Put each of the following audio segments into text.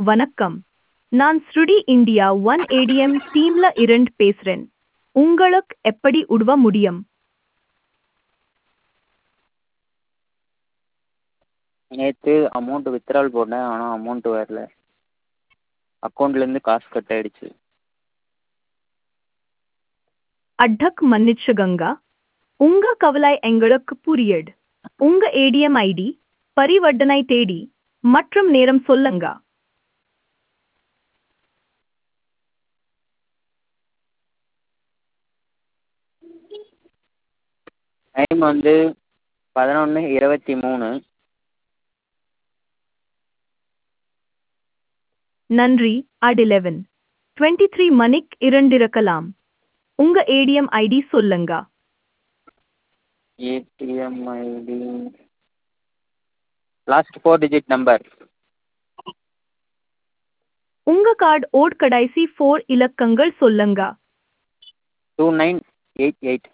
வணக்கம் நான் ஸ்ருடி இந்தியா ஒன் ஏடிஎம் டீம்ல இருந்து பேசுறேன் உங்களுக்கு எப்படி உதவ முடியும் நேற்று அமௌண்ட் வித்ட்ரால் போட்டேன் ஆனால் அமௌண்ட் வரல அக்கௌண்ட்லேருந்து காசு கட் ஆயிடுச்சு அட்டக் மன்னிச்சுகங்க உங்க கவலை எங்களுக்கு புரியுது உங்க ஏடிஎம் ஐடி பரிவர்த்தனை தேதி மற்றும் நேரம் சொல்லுங்க டைம் வந்து பதினொன்று இருபத்தி மூணு நன்றி அட் இலெவன் டுவெண்ட்டி த்ரீ மணிக்கு இருந்திருக்கலாம் உங்க ஏடிஎம் ஐடி சொல்லுங்க ATM ID last four digit number உங்க கார்டு ஓட் கடைசி ஃபோர் இலக்கங்கள் சொல்லுங்க டூ நைன் எயிட் எயிட்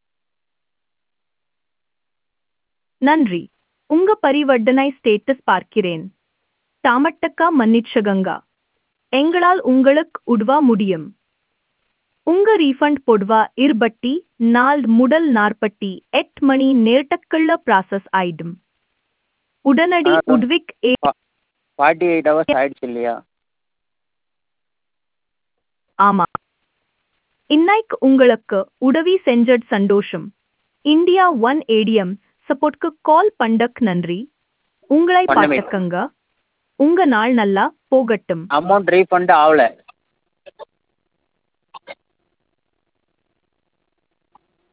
நன்றி உங்க பரிவர்த்தனை ஸ்டேட்டஸ் பார்க்கிறேன் தாமட்டக்கா மன்னிச்சுகங்க எங்களால் உங்களுக்கு உதவ முடியும் உங்க ரீஃபண்ட் பொதுவா இருபட்டி நாள் முதல் நாற்பத்தி எட்டு மணி நேரத்துக்குள்ள ப்ராசஸ் ஆயிடும் உடனடி ஆ, உதவிக்கு ஏ- ஃபார்ட்டி எயிட் ஹவர்ஸ் ஆயிடுச்சு இல்லையா ஆமா இன்னைக்கு உங்களுக்கு உதவி செஞ்சது சந்தோஷம் இந்தியா ஒன் ஏடிஎம் சப்போர்ட்க்கு கால் பண்டக் நன்றி உங்களை பண்ணமே. பாட்டுக்கங்க உங்க நாள் நல்லா போகட்டும் அமௌண்ட் ரீஃபண்ட் ஆகல